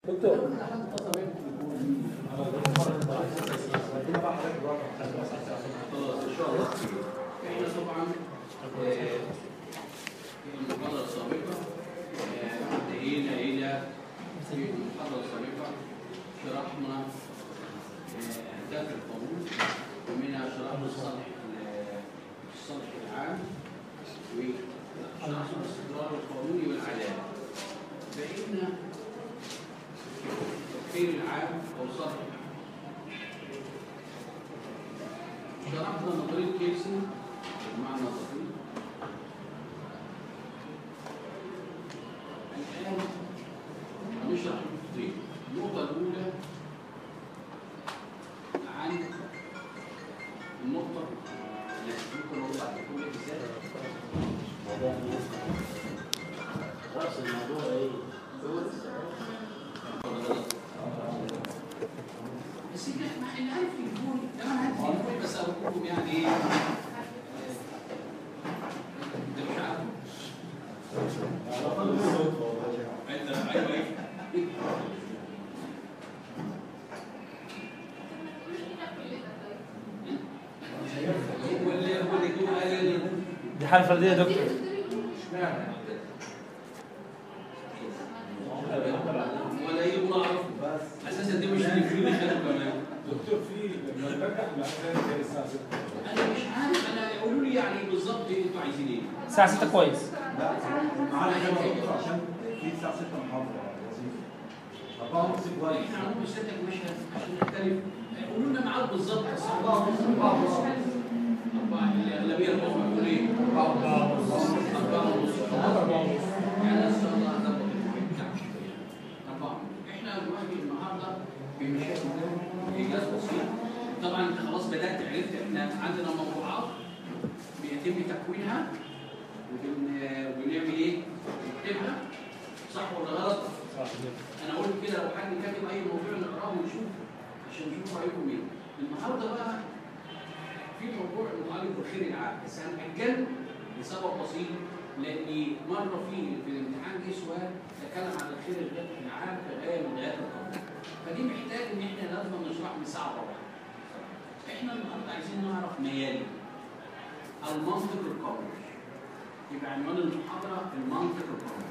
دكتور خلاص ان شاء الله احنا طبعا آه، في المحاضره السابقه آه، انتهينا الى في المحاضره السابقه شرحنا آه، اهداف القانون ومنها شرحنا الصالح ال- الصالح العام وشرحنا الاستقرار القانوني والعداله بقينا الخير العام او الصالح العام شرحنا نظريه كيلسون بمعنى دقيق الان هنشرح نقطتين النقطه الاولى عن النقطه اللي ممكن اقول بعد كده ازاي رأس الموضوع ايه؟ بس احنا ما احنا عارف الفول ده انا عارف الفول بس اقول لكم يعني ايه انت مش عارف انت ايوه ايه هو اللي هو اللي جوه قال لي دي حالة فردية يا دكتور ولا يجي اعرف اساسا دي مش اللي فيه خدوا كمان دكتور في لما نرجع معناها الساعه 6 انا مش عارف انا قولوا لي يعني بالظبط ايه انتوا عايزين ايه الساعة 6 كويس لا معانا كده دكتور عشان في الساعه 6 محاضره وظيفه 4 ونص كويس احنا هنقول بستك مش عشان نختلف قولوا لنا ميعاد بالظبط أربعة أربعة الأغلبية العظمى بتقول إيه؟ أربعة ونص أربعة ونص يعني إن شاء الله هظبط المواعيد بتاعتي شوية أربعة إحنا دلوقتي النهاردة بمشاكل إيجاز بسيط طبعا أنت خلاص بدأت عرفت إحنا عندنا موضوعات بيتم تكوينها وبن وبنعمل إيه؟ بنكتبها صح ولا غلط؟ انا قلت كده لو حد كاتب اي موضوع نقراه ونشوف عشان نشوف رايكم ايه النهارده بقى في موضوع متعلق بالخير العام بس هنأجله لسبب بسيط لاني مره في في الامتحان جه سؤال تكلم عن الخير العام كغايه من غايات القانون فدي محتاج ان احنا لازم نشرح بساعه طبعا احنا النهارده عايزين نعرف ميالي المنطق القانوني يبقى عنوان المحاضره المنطق القانوني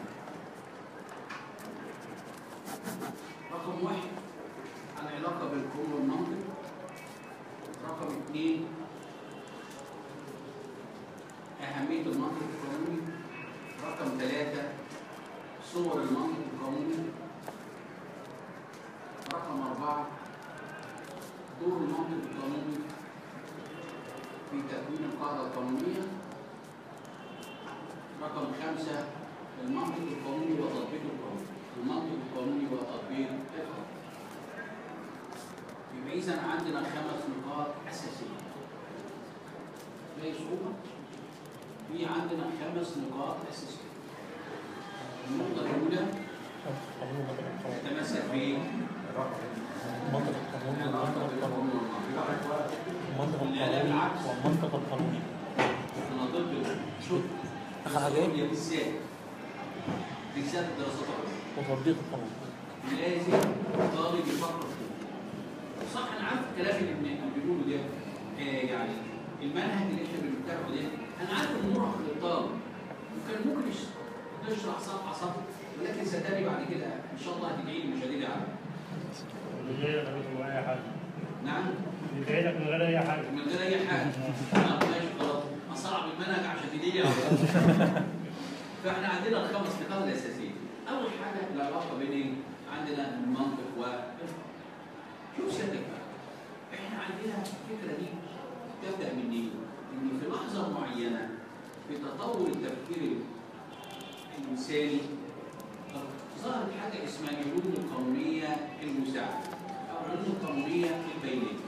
رقم واحد العلاقة بالقانون والمنطق رقم اثنين أهمية المنطق القانوني رقم ثلاثة صور المنطق القانوني رقم أربعة دور المنطق القانوني في تكوين القاعدة القانونية رقم خمسة المنطق القانوني وتطبيق القانون المنطق القانوني وتطبيق القانون يبقى إذا عندنا خمس نقاط أساسية لا صعوبة في عندنا خمس نقاط أساسية النقطة الأولى تتمثل في منطق القانون العلاقة والمنطق بالقانون القانوني والمنطق المنطق لا، لا، القانوني بالعكس. والمنطق القانوني أنا ضد شوف آخر حاجة إيه؟ هي بالذات بالذات الدراسات العليا وتطبيق القانون لازم الطالب يفكر فيه صح انا عارف الكلام اللي بن- اللي بنقوله ده آه يعني المنهج اللي احنا بنتبعه ده انا عارف انه مرهق للطالب وكان ممكن يش- تشرح صفحه صفحه ولكن صدقني بعد كده ان شاء الله هتدعي لي مش هتدعي عنه بيجيلك من غير اي حاجه نعم بيجيلك من غير اي حاجه من غير اي حاجه آه، ماشي خلاص اصعب المنهج عشان تدعي لي عنه. فاحنا عندنا الخمس نقاط الاساسيه اول حاجه العلاقه بين إيه؟ عندنا المنطق والفقه شوف سيادتك بقى احنا عندنا الفكره دي تبدا من ايه؟ ان في لحظه معينه في تطور التفكير الانساني ظهرت حاجه اسمها العلوم القانونيه المساعده او العلوم القانونيه البينيه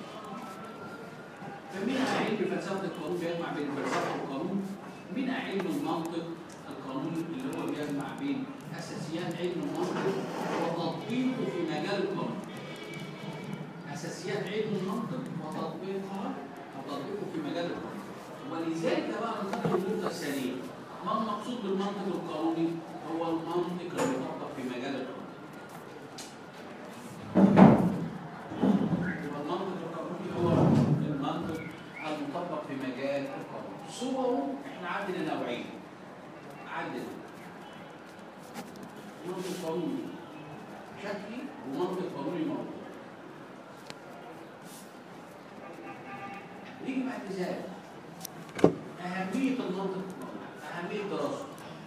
فمنها علم فلسفه القانون بيجمع بين الفلسفه والقانون منها علم المنطق القانوني اللي هو بيجمع بين اساسيات علم المنطق وتطبيقه في مجال القانون اساسيات علم المنطق وتطبيقها وتطبيقه في مجال القانون ولذلك بقى ننتقل للنقطه الثانيه ما المقصود بالمنطق القانوني هو المنطق المطبق في مجال القانون منطق قانوني شكلي ومنطق قانوني موجود نيجي بعد ذلك أهمية المنطق القانوني أهمية دراسته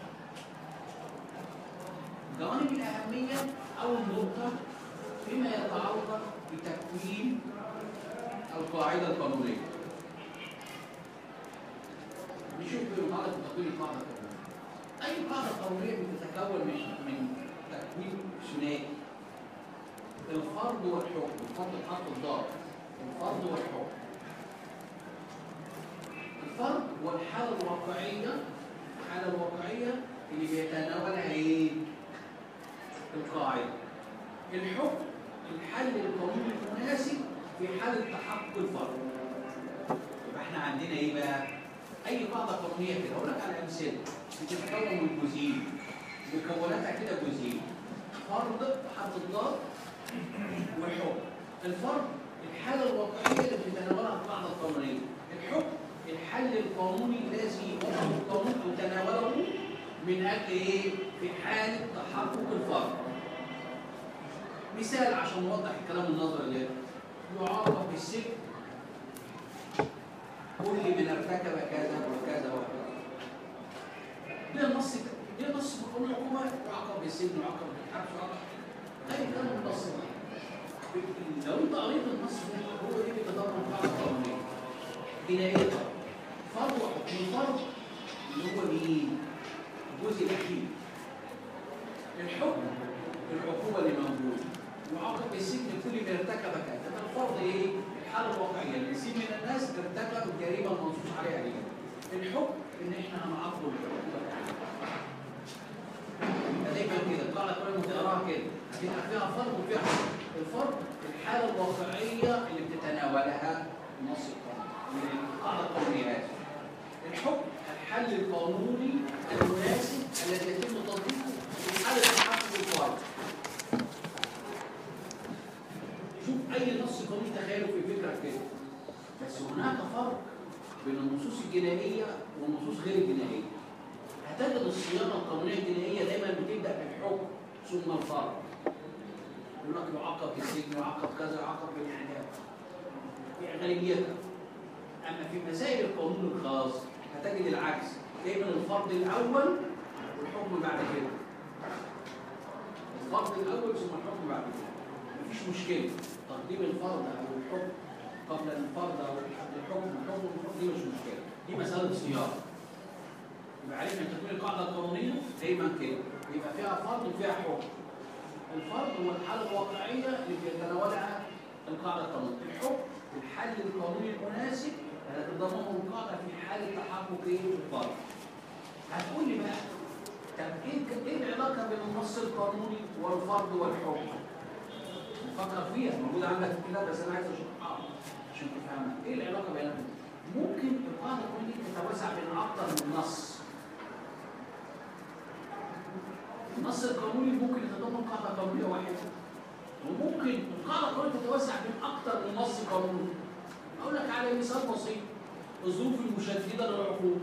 جوانب الأهمية أول نقطة فيما يتعلق بتكوين القاعدة القانونية نشوف فيما يتعلق بتكوين القاعدة القانونية أي قاعدة قانونية بتتكون من من تكوين ثنائي الفرض والحكم الفرض حرف الضاد الفرض والحكم الفرض والحالة الواقعية الحالة الواقعية اللي بيتناولها ايه؟ القاعدة الحكم الحل القانوني المناسب في حالة تحقق الفرض يبقى احنا عندنا ايه بقى؟ أي قاعدة قانونية كده أقول لك على أمثلة بتتكون من جزئين مكوناتها كده جزئين فرض حرف الضاد والحكم الفرض الحالة الواقعية اللي بتتناولها القاعدة القانونية الحكم الحل القانوني الذي وضعه القانون أو تناوله من أجل إيه؟ في حالة تحقق الفرض مثال عشان نوضح الكلام النظري ده يعاقب بالسجن كل من ارتكب كذا وكذا وكذا ده النص ده نص في قانون الحكومه يعاقب بالسجن ويعاقب بالحبس ويعاقب اي كلام النص ده لو انت قريت النص ده هو ايه بيتضمن قاعده قانونيه جنائيه فرض وحكم الفرض اللي هو مين؟ الجزء الاخير الحكم العقوبه اللي موجوده يعاقب بالسجن كل من ارتكب كذا ده الفرض ايه؟ الحاله الواقعيه اللي يصيب من الناس ارتكب الجريمه المنصوص عليها دي الحكم ان احنا هنعاقبه بالعقوبه ده دايما كده القاعده كل ما تقراها كده هتبقى فيها فرض وفيها حكم الفرض الحاله الواقعيه اللي بتتناولها النص القانوني القاعده القانونيه هذه الحكم الحل القانوني المناسب الذي يتم تطبيقه في حاله تحقق الفرض شوف اي نص قانوني تخيله في فكرك كده بس هناك فرق بين النصوص الجنائيه والنصوص غير الجنائيه هتجد الصياغه القانونيه الجنائيه دايما بتبدا بالحكم ثم الفرق يقول لك يعاقب بالسجن يعاقب كذا يعاقب بالاعدام في غالبيتها اما في مسائل القانون الخاص هتجد العكس دايما الفرض الاول والحكم بعد كده الفرض الاول ثم الحكم بعد كده مفيش مشكله تقديم الفرض او الحكم قبل الفرض او الحكم الحكم دي مش مشكله دي مساله صياغه يبقى عرفنا ان تكون القاعده القانونيه دايما كده يبقى فيها فرض وفيها حكم الفرض هو الحاله الواقعيه اللي بيتناولها القاعده القانونيه الحكم الحل القانوني المناسب الذي تضمنه القاعده في حاله تحقق ايه الفرض هتقول لي بقى طب ايه ايه العلاقه بين النص القانوني والفرض والحكم نفكر فيها موجوده عندك في الكتاب بس انا عايز اشرحها عشان تفهمها ايه العلاقه بينهم ممكن القاعده القانونيه تتوسع بين اكتر من نص النص القانوني ممكن يتضمن قاعده قانونيه واحده وممكن القاعده القانونيه تتوسع بين اكتر من نص قانوني اقول لك على مثال بسيط الظروف المشدده للعقوبه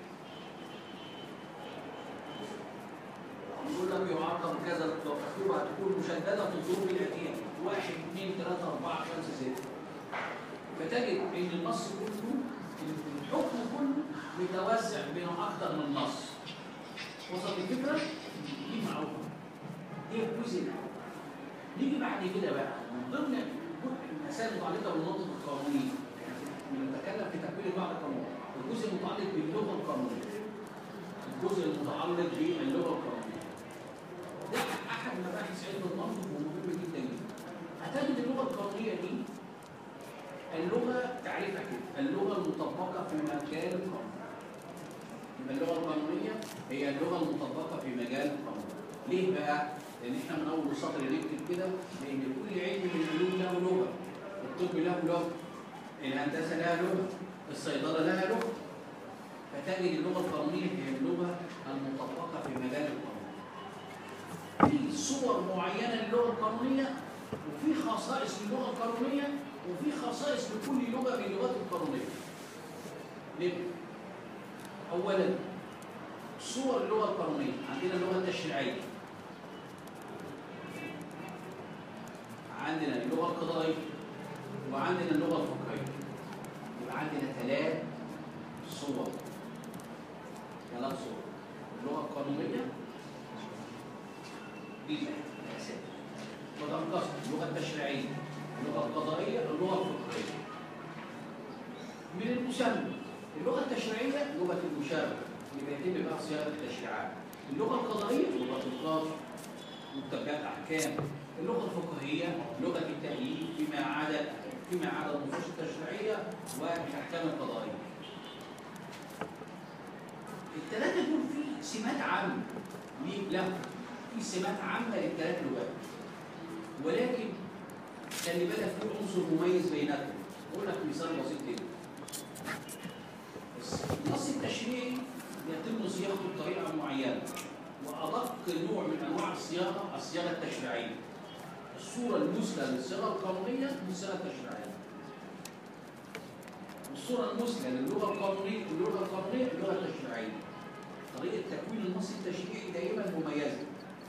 يقول لك يعاقب كذا العقوبه هتكون مشدده في الظروف الاتيه واحد اثنين ثلاثه اربعه خمسه سته فتجد ان النص كله الحكم كله متوسع بين اكثر من نص وصل الفكره؟ دي معروفه دي الجزء الاول نيجي بعد كده بقى من ضمن المسائل المتعلقه بالنطق القانوني بنتكلم في تكوين بعض القانون الجزء المتعلق باللغه القانونيه الجزء المتعلق باللغه القانونيه ده احد مباحث علم المنطق ومهم جدا جدا هتجد اللغه القانونيه دي اللغه تعريفها كده اللغه المطبقه في مجال القانون يبقى اللغه القانونيه هي اللغه المطبقه في مجال القانون ليه بقى؟ لان احنا من اول السطر نكتب كده لان كل علم من العلوم له لغه الطب له لغه الهندسه لها لغه الصيدله لها لغه فتجد اللغه القانونيه هي اللغه المطبقه في مجال القانون في صور معينه للغه القانونيه وفي خصائص للغه القانونيه وفي خصائص لكل لغه من اللغات القانونيه ليه؟ اولا صور اللغه القانونيه عندنا اللغه التشريعيه اللغه القضائيه وعندنا اللغه الفقهيه يبقى عندنا ثلاث صور ثلاث صور اللغه القانونيه دي الاساس وتنقسم اللغه التشريعيه اللغه القضائيه اللغه الفقهيه من المسمى اللغه التشريعيه لغه المشاركه اللي بيتم بها صياغه التشريعات اللغه القضائيه لغه القاضي متبعات احكام اللغه الفقهيه لغه التأييد فيما عدا فيما عدا النصوص التشريعيه والاحكام القضائيه الثلاثه دول في سمات عامه ليه لا في سمات عامه للثلاث لغات ولكن خلي بالك في عنصر مميز بيناتهم اقول لك مثال بسيط كده النص التشريعي يتم صياغته بطريقه معينه وادق نوع من انواع الصياغه الصياغه التشريعيه الصوره المثلى للصياغه القانونيه هي الصياغه التشريعيه الصوره المثلى للغه القانونيه اللغه القانونيه اللغه التشريعيه طريقه تكوين النص التشريعي دائما مميزه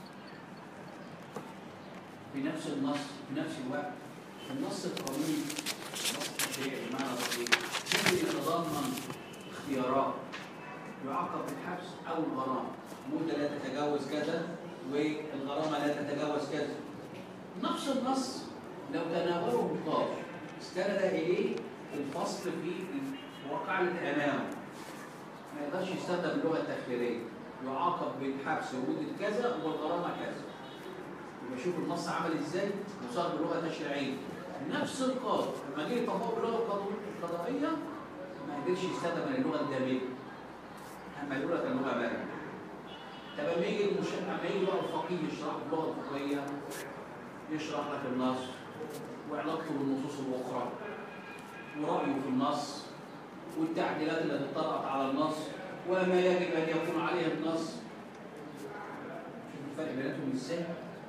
في نفس النص في نفس الوقت النص القانوني النص التشريعي بمعنى دقيق ممكن يتضمن اختيارات يعاقب بالحبس او الغرامه مده لا تتجاوز كذا والغرامه لا تتجاوز كذا نفس النص لو تناوله القاضي استند اليه الفصل في واقع الامام ما يقدرش يستخدم اللغه التخييريه يعاقب بالحبس لمده كذا والغرامه كذا يبقى شوف النص عمل ازاي وصار بلغه تشريعيه نفس القاضي لما جه يطبقه باللغه القانونية- القضائيه ما قدرش يستخدم اللغه الداميه اما يقول لك اللغه بارده طب لما يجي المش... لما يجي بقى الفقيه يشرح اللغه الفقهيه يشرح لك النص وعلاقته بالنصوص الاخرى ورايه في النص والتعديلات التي طرأت على النص وما يجب ان يكون عليه النص شوف الفرق بيناتهم ازاي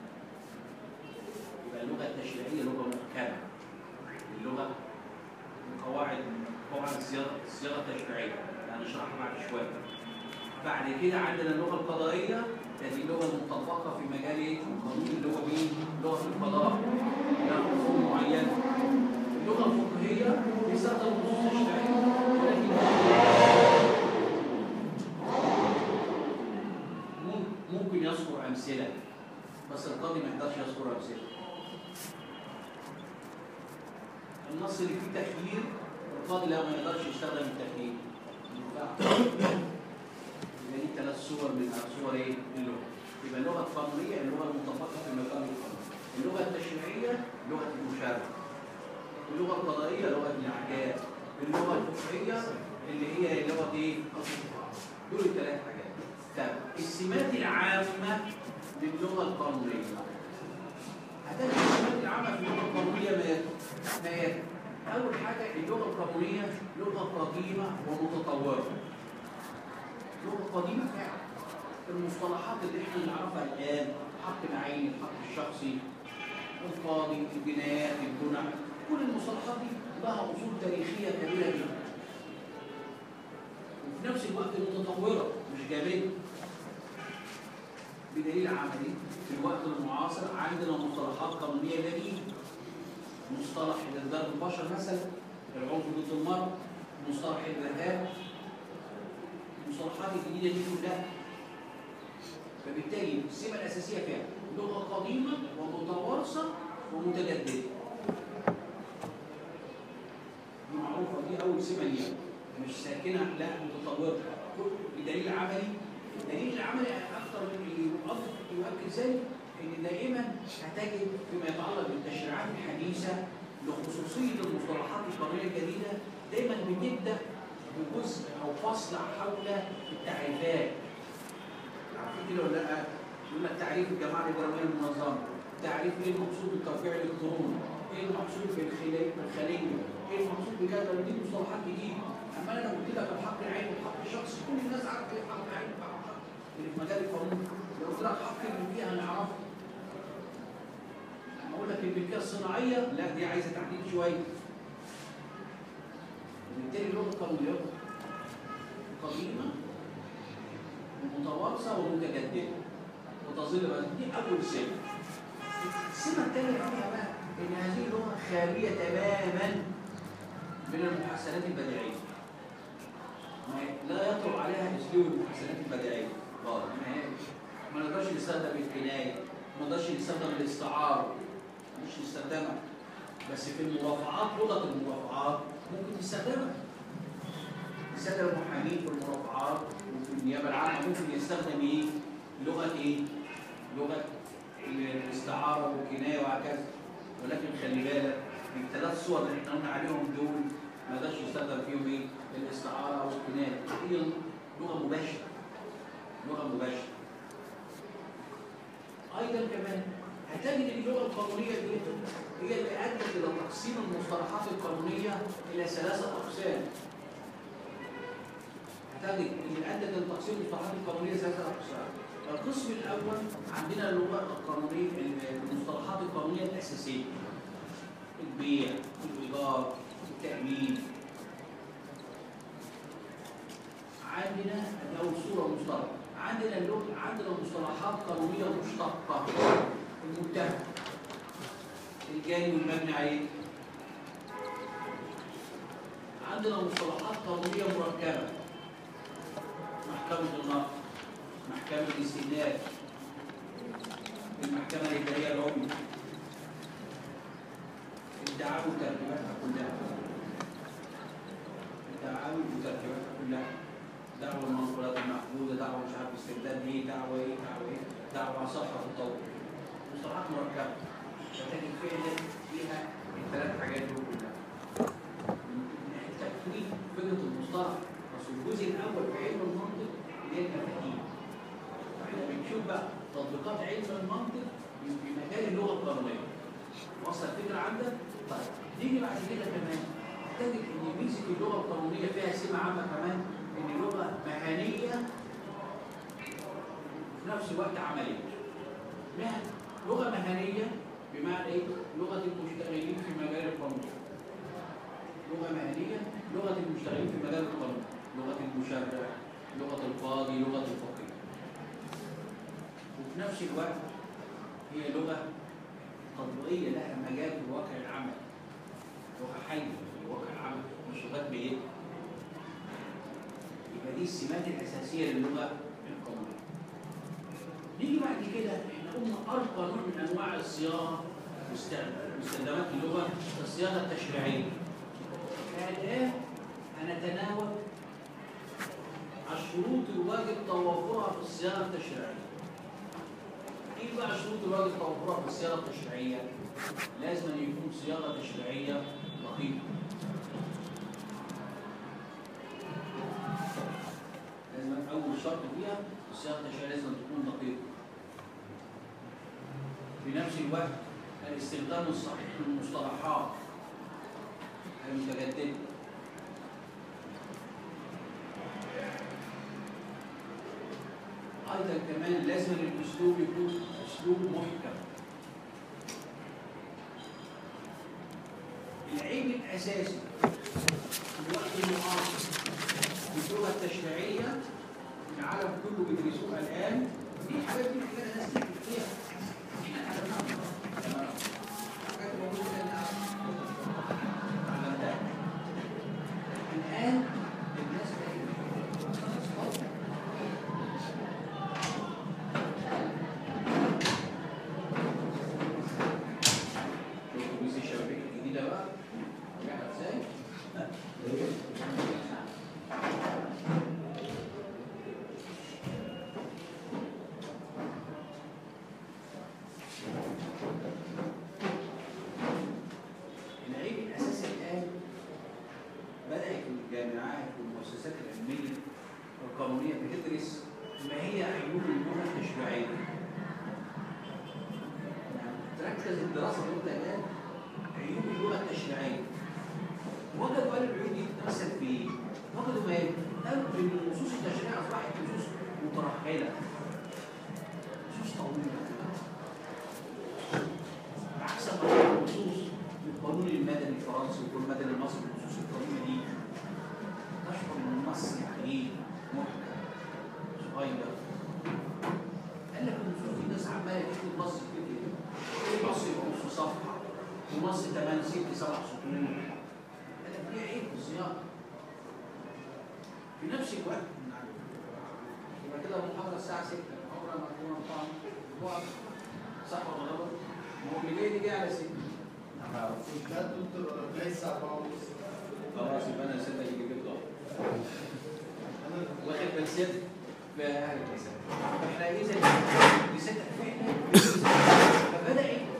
يبقى اللغه التشريعيه لغه محكمه اللغه قواعد قواعد الصياغه الصياغه التشريعيه هنشرحها بعد شويه بعد كده عندنا اللغه القضائيه هذه اللغه المطبقه في مجال ايه؟ القانون اللي هو مين؟ لغه القضاء لها اصول معينه اللغه الفقهيه بيستخدم النصوص التشريعيه ولكن مم- ممكن يذكر امثله بس القاضي ما يقدرش يذكر امثله النص اللي فيه تخيير القاضي لا ما يقدرش يستخدم التخيير يبقى دي ثلاث صور من صور ايه؟ اللغه يبقى اللغه القانونيه اللغه المطبقه في مقام القانون اللغه التشريعيه لغه المشاركه اللغه القضائيه لغه الاحكام اللغه الفقهيه اللي هي لغه ايه؟ الفقهاء دول الثلاث حاجات طب السمات العامه للغه القانونيه هتجد السمات العامه في اللغه القانونيه ما يت- ما يت- اول حاجه اللغه القانونيه لغه قديمه ومتطوره لغه قديمه فعلا المصطلحات اللي احنا نعرفها الان حق معين الحق الشخصي القاضي الجنايات الجنح كل المصطلحات دي لها اصول تاريخيه كبيره جدا وفي نفس الوقت متطوره مش جامده بدليل عملي في الوقت المعاصر عندنا مصطلحات قانونيه جديده مصطلح الارداد البشر مثلا العنف ضد المرض مصطلح الارهاب المصطلحات الجديده دي كلها فبالتالي السمه الاساسيه فيها لغه قديمه ومتوارثه ومتجدده دي معروفه دي اول سمه ليها مش ساكنه لا متطوره كل- بدليل عملي الدليل العملي اكثر من يؤكد يؤكد ذلك ان دائما هتجد فيما يتعلق بالتشريعات الحديثه لخصوصيه المصطلحات القانونيه الجديده دايما بتبدا بجزء او فصل حول التعريفات عارفين كده ولا لا؟ يقول لك تعريف الجماعه الاجراميه المنظمه تعريف ايه المقصود بالتوقيع الالكتروني ايه المقصود بالخليه بالخليه ايه المقصود بكذا ودي مصطلحات جديده اما انا لو قلت لك الحق العين والحق الشخصي كل الناس عارفه ايه حق العين وحق الشخص اللي في مجال القانون لو قلت لك حق الملكيه هنعرفه لما اقول لك الملكيه الصناعيه لا دي عايزه تحديد شويه وبالتالي اللغه القانونيه قديمه ومتوارثه ومتجدده وتظل بقى دي اول سمه السمه الثانيه فيها بقى ان هذه اللغه خاليه تماما من المحسنات البديعيه ما- لا يطرق عليها اسلوب المحسنات البديعيه خالص ما هي- ما نقدرش نستخدم الكنايه ما نقدرش نستخدم الاستعاره مش نستخدمها بس في المرافعات لغه المرافعات ممكن تستخدمها يستخدم المحامين في المرافعات وفي النيابه العامه ممكن يستخدم ايه؟ لغه ايه؟ لغه الاستعاره والكنايه وهكذا ولكن خلي بالك الثلاث صور اللي احنا قلنا عليهم دول ما يقدرش يستخدم فيهم ايه؟ الاستعاره والكنايه هي لغه مباشره لغه مباشره ايضا كمان هتجد ان اللغه القانونيه دي هي اللي ادت الى تقسيم المصطلحات القانونيه الى ثلاثه اقسام هتجد ان ادت الى تقسيم المصطلحات القانونيه ثلاثه اقسام القسم الاول عندنا اللغه القانونيه المصطلحات القانونيه الاساسيه البيع الايجار التامين عندنا دي اول صوره مصطلح عندنا اللغه عندنا مصطلحات قانونيه مشتقه المتهم الجاني والمبني عليه عندنا مصطلحات قانونيه مركبه محكمه النقد محكمه الاستئناف المحكمه الاداريه العليا الدعاوى وترتيباتها كلها الدعاوى وترتيباتها كلها دعوة المنقولات المحدودة دعوة مش عارف استرداد ايه دعوة ايه دعوة ايه دعوة صحة التطور مصطلحات مركبة فتجد فعلا فيها الثلاث حاجات دول كلها من ناحية تكوين فكرة المصطلح بس الجزء الأول في علم المنطق اللي هي المفاهيم احنا بنشوف بقى تطبيقات علم المنطق في مجال اللغة القانونية وصل الفكرة عندك؟ طيب نيجي بعد كده كمان تجد ان ميزه اللغه القانونيه فيها سمه عامه كمان ان لغه مهنيه وفي نفس الوقت عمليه. مهن لغه مهنيه بمعنى ايه؟ لغه المشتغلين في مجال القانون. لغه مهنيه لغه المشتغلين في مجال القانون، لغه المشرع، لغه القاضي، لغه الفقيه. وفي نفس الوقت هي لغه تطبيقيه لها مجال في الواقع العملي. لغه حيه في الواقع العملي مش لغات بايه؟ يبقى دي السمات الاساسيه للغه القانونيه. نيجي بعد كده احنا قلنا ارقى نوع من انواع الصياغه مستخدمات اللغه الصياغه التشريعيه. الان هنتناول الشروط الواجب توفرها في الصياغه التشريعيه. ايه بقى شروط الواجب توفرها في الصياغه التشريعيه؟ لازم أن يكون صياغه تشريعيه دقيقه. لازم اول شرط فيها الصياغه التشريعيه لازم تكون دقيقه. في نفس الوقت الاستخدام الصحيح للمصطلحات المتجدده. ايضا كمان لازم الاسلوب يكون اسلوب محكم. العيب الاساسي في الوقت المعاصر في اللغه التشريعيه العالم كله بيدرسوها الان دي حاجات دي محتاجه ناس تكتب فيها احنا اتعلمناها حاجات موجوده الان اتعلمناها الان الناس بقت شوفوا بيس الشبابيك الجديده بقى رجعت ازاي؟ العيب الاساسي الان بدات الجامعات والمؤسسات العلميه والقانونيه بتدرس ما هي عيوب اللغه التشريعيه تركز الدراسه اللي انت الان عيوب اللغه التشريعيه وجدوا قالوا العيوب دي بتتمثل في ايه؟ وجدوا ما قالوا ان النصوص التشريعيه اصبحت نصوص مترهله نصوص طويله بعكس ما كان النصوص القانون المدني الفرنسي والقانون المدني المصري النصوص القانونيه دي تشعر ان النص يعني ايه؟ محكم صغير قال لك النصوص دي ناس عماله تكتب نص كده النص يبقى نص صفحه النص 8 6 7 سطور قال لك دي عيب في الصياغه في نفس الوقت يبقى كده المحاضره الساعه 6 عمرها ما تكون طبعا وقف صح ولا غلط؟ ما هو اللي جاي دي جاي على 6 لا دكتور ليس أربعة ونص خلاص يبقى انا 6 اللي جبت واخد من ست في اهل الكسل فاحنا اذا لست فبدا ايه؟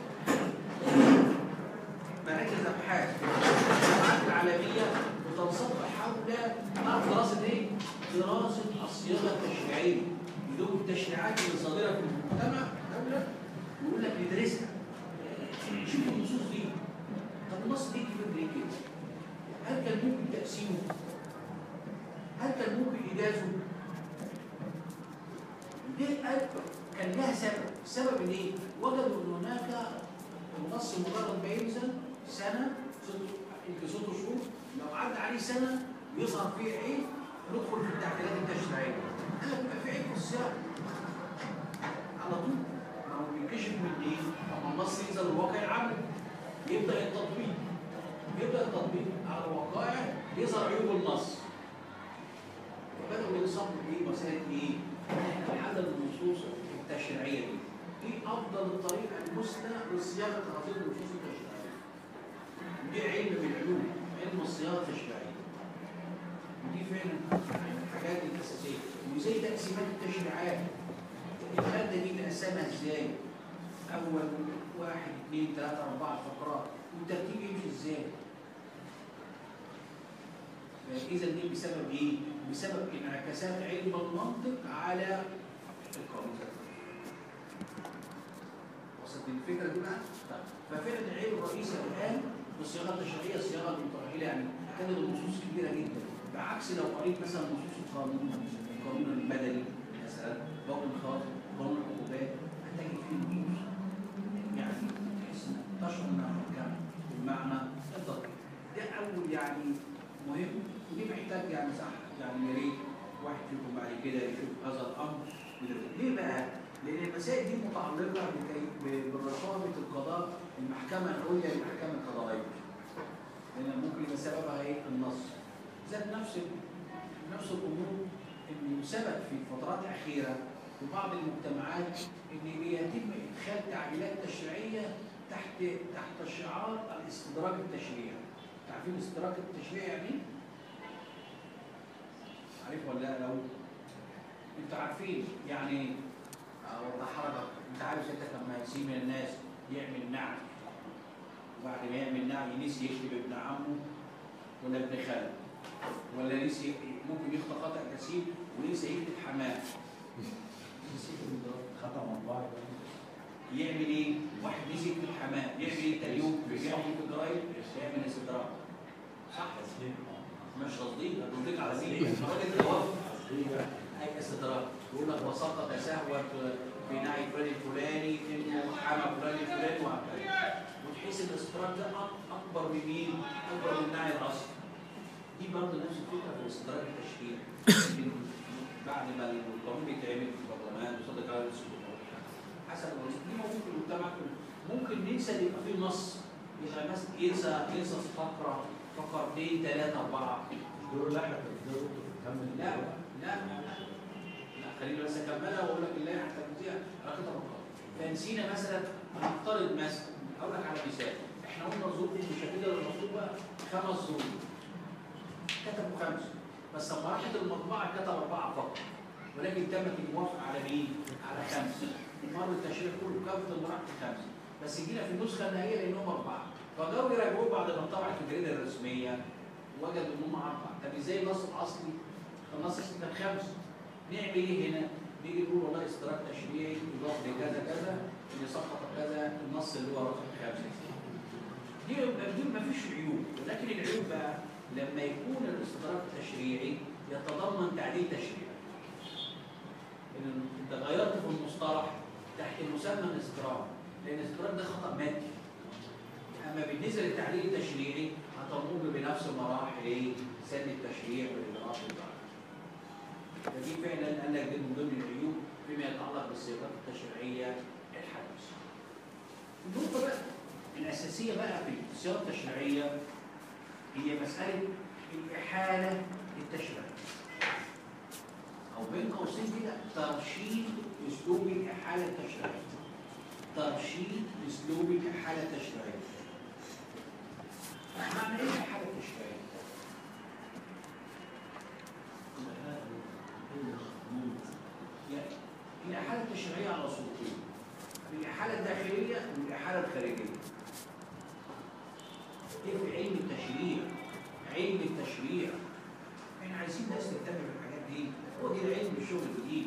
مراكز ابحاث الجامعات العالميه بتنصب حول نعرف دراسه ايه؟ دراسه الصياغه التشريعيه بدون التشريعات اللي صادره في المجتمع دوله ويقول لك ندرسها شوف النصوص دي طب النص دي كيف ليه كده؟ هل كان ممكن تقسيمه؟ هل كان ممكن إيجازه؟ ليه قال كان لها سبب، السبب ان ايه؟ وجدوا ان هناك النص مجرد ما ينزل سنه ست يمكن ست شهور لو عدى عليه سنه يظهر فيه عيب ندخل في التعديلات التشريعيه. قال لك يبقى في عيب في الصياغه. على طول ما هو بينكشف من ايه؟ لما النص ينزل الواقع العملي يبدا التطبيق يبدا التطبيق على الوقائع يظهر عيوب النص. فبدأوا ينصبوا ايه مسألة ايه؟ إن احنا نحلل النصوص التشريعية دي. ايه أفضل الطريقة المثلى لصياغة هذه النصوص التشريعية؟ ودي علم من العلوم، علم الصياغة التشريعية. ودي فعلا يعني الحاجات الأساسية، وزي تقسيمات التشريعات. المادة دي نقسمها ازاي؟ أول واحد اثنين ثلاثة أربعة فقرات، والترتيب يمشي ازاي؟ إذا دي بسبب إيه؟ بسبب انعكاسات علم المنطق على القانون وصلت الفكرة دي بقى؟ طيب ففعلا العيب الرئيسي الآن في الصياغة التشريعية الصياغة المترهلة يعني كانت النصوص كبيرة جدا بعكس لو قريت مثلا نصوص القانون القانون المدني مثلا قانون الخاص قانون العقوبات هتجد فيه نصوص يعني تحس تشعر انها محكمة بمعنى الدقيق ده أول يعني مهم ودي محتاج يعني صح يعني يا ريت واحد فيكم بعد كده يشوف هذا الامر ويدرسه. ليه بقى؟ لان المسائل دي متعلقه بكي- برقابه القضاء المحكمه العليا المحكمه القضائيه. لان ممكن يبقى سببها ايه؟ النص. ذات نفس نفس الامور ان ثبت في فترات اخيره في بعض المجتمعات ان بيتم ادخال تعديلات تشريعيه تحت تحت شعار الاستدراك التشريعي. عارفين الاستدراك التشريعي يعني ايه؟ عارف ولا لا لو انتوا عارفين يعني اوضحها لك انت عارف انت لما يسيب من الناس يعمل نعي وبعد ما يعمل نعي نسي يكتب ابن عمه ولا ابن خاله ولا نسي ممكن يخطئ خطا كثير ونسي يكتب حماه خطأ مطبعي يعمل ايه؟ واحد نسي يكتب حماه يعمل ايه تاني يوم؟ يعمل في الجرايد يعمل استدراك صح؟ مش تصديق ده تصديق على مين؟ الراجل ده واقف اي استدراك يقول لك وسقط سهوة في نعي فلان الفلاني انه حمى فلان الفلاني وهكذا وتحس ان الاستدراك ده أك- اكبر من مين؟ اكبر من نعي الاصل دي برضه نفس الفكره في الاستدراك التشريعي لكن بعد ما القانون بيتعمل في البرلمان وصدق على الدستور حسب الوظيفه دي موجود في المجتمع كله ممكن ننسى ان يبقى فيه نص يبقى مثلا ينسى ينسى فقره فقرتين ثلاثه اربعه دور لاحق دور كمل لا لا لا خليني بس اكملها واقول لك اللي احنا تنزيع على قطع مقاطع فنسينا مثلا هنفترض مثلا اقول لك على مثال احنا قلنا الظروف المشدده للمطلوبه خمس ظروف كتبوا خمسه بس لما راحت المطبعه كتب اربعه فقط ولكن تمت الموافقه على مين؟ على خمسه مر التشريع كله كافه اللي راحت خمسه بس جينا في النسخه النهائيه لانهم اربعه فجاوا يراجعوه بعد ما طبعت الجريده الرسميه وجدوا ان هم اربعه طب ازاي النص الاصلي؟ النص كان خمسه نعمل ايه هنا؟ نيجي نقول والله استدراك تشريعي يضاف لكذا كذا اللي سقط كذا النص اللي هو رقم خمسه دي دي ما فيش عيوب ولكن العيوب بقى لما يكون الاستدراك التشريعي يتضمن تعديل تشريعي ان انت غيرت في المصطلح تحت مسمى الاستدراك لان الاستدراك ده خطا مادي اما بالنسبه للتعديل التشريعي هتمر بنفس مراحل ايه؟ سن التشريع والاجراءات والبعد فدي فعلا قال لك دي من ضمن العيوب فيما يتعلق بالصيغات التشريعيه الحديثه. النقطه بقى الاساسيه بقى في الصياغه التشريعيه هي مساله الاحاله التشريعيه او بين قوسين كده ترشيد اسلوب الاحاله التشريعيه ترشيد اسلوب الاحاله التشريعيه معنى ايه الاحاله التشريعيه؟ يعني الإحالة التشريعية على صورتين الإحالة الداخلية والإحالة الخارجية إيه في علم التشريع علم التشريع إحنا عايزين ناس تهتم بالحاجات دي هو دي العلم الشغل الجديد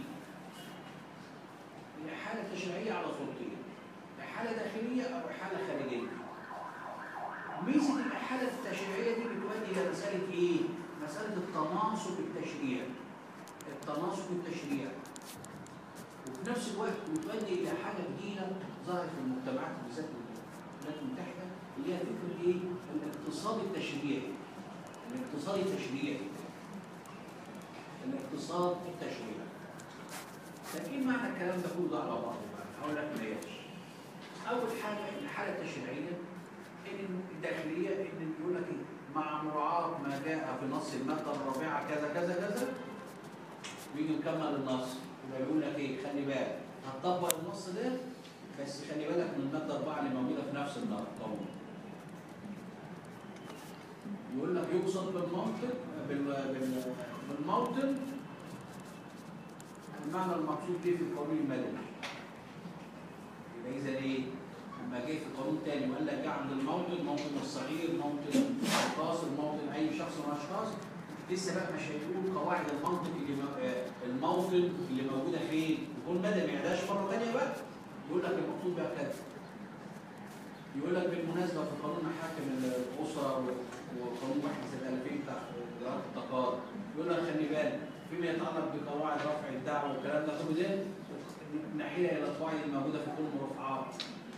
الإحالة التشريعية على صورتين إحالة داخلية أو إحالة خارجية ميزة الإحالة التشريعية دي بتؤدي إلى مسألة إيه؟ مسألة التناسق التشريعي التناسق التشريعي وفي نفس الوقت بتؤدي الى حاجه جديده ظهرت في المجتمعات بالذات الولايات المتحده اللي هي فكره ايه؟ الاقتصاد التشريعي. الاقتصاد التشريعي. الاقتصاد التشريعي. طب ايه معنى الكلام ده كله ده على بعضه بقى؟ هقول لك ماشي. اول حاجه الحاله التشريعيه ان الداخليه ان بيقول لك ايه؟ مع مراعاه ما جاء في نص الماده الرابعه كذا كذا كذا ويجي نكمل النص يبقى بيقول لك ايه خلي بالك هتطبق النص ده بس خلي بالك من الماده الاربعه اللي موجوده في نفس القانون يقول لك يقصد بالمنطق بال... بال... بالموطن المعنى المقصود به في القانون المدني يبقى اذا ايه؟ لما جه في قانون تاني وقال لك جعل الموطن موطن الصغير موطن القاصر موطن اي شخص من الاشخاص لسه بقى مش هيقول قواعد المنطق اللي م- آه، الموطن اللي موجوده فين يكون مدى ما يعداش مره ثانيه بقى يقول لك المقصود بقى كذا يقول لك بالمناسبه في قانون محاكم الاسره و- وقانون واحد سنه 2000 بتاع اداره التقاضي يقول لك خلي بالك فيما يتعلق بقواعد رفع الدعوه والكلام ده كله ده نحيلها الى القواعد الموجوده في كل المرفعات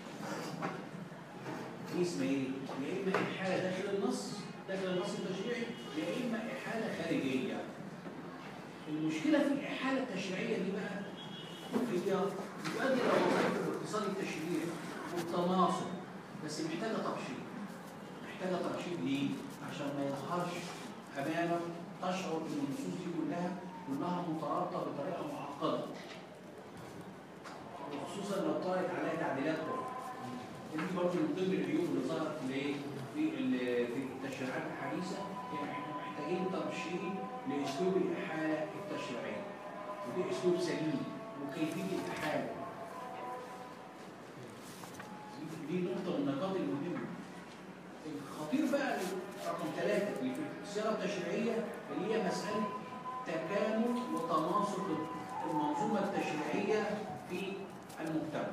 دي اسمها ايه؟ يا اما احاله داخل النص داخل النص التشريعي يا اما احاله خارجيه. المشكله في الاحاله التشريعيه دي بقى هي بتؤدي الى وظائف الاقتصاد التشريعي والتناصر بس محتاجه ترشيد. محتاجه ترشيد ليه؟ عشان ما يظهرش امامك تشعر ان النصوص دي كلها كلها مترابطه بطريقه معقده. وخصوصا لو طارت عليها تعديلات اخرى. دي برضه من ضمن العيوب اللي ظهرت في الايه؟ في ال- في التشريعات الحديثه يعني احنا محتاجين ترشيد لاسلوب الاحاله التشريعيه. ودي اسلوب سليم وكيفيه الاحاله. دي- دي نقطه من النقاط المهمه. الخطير بقى رقم ثلاثه اللي في الصياغه التشريعيه اللي هي مساله تكامل وتناسق المنظومه التشريعيه في المجتمع.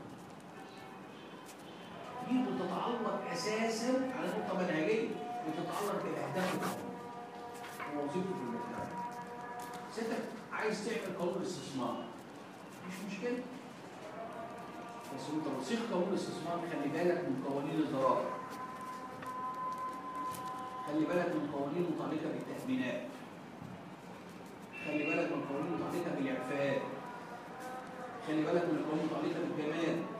دي بتتعلق اساسا على نقطه منهجيه بتتعلق بالاهداف القانون ووظيفته في المجتمع. سيادتك عايز تعمل قانون استثمار مش مشكله بس انت بتصيغ قانون الاستثمار خلي بالك من قوانين الضرائب خلي بالك من قوانين متعلقه بالتامينات خلي بالك من قوانين متعلقه بالاعفاء خلي بالك من القوانين المتعلقه بالجمال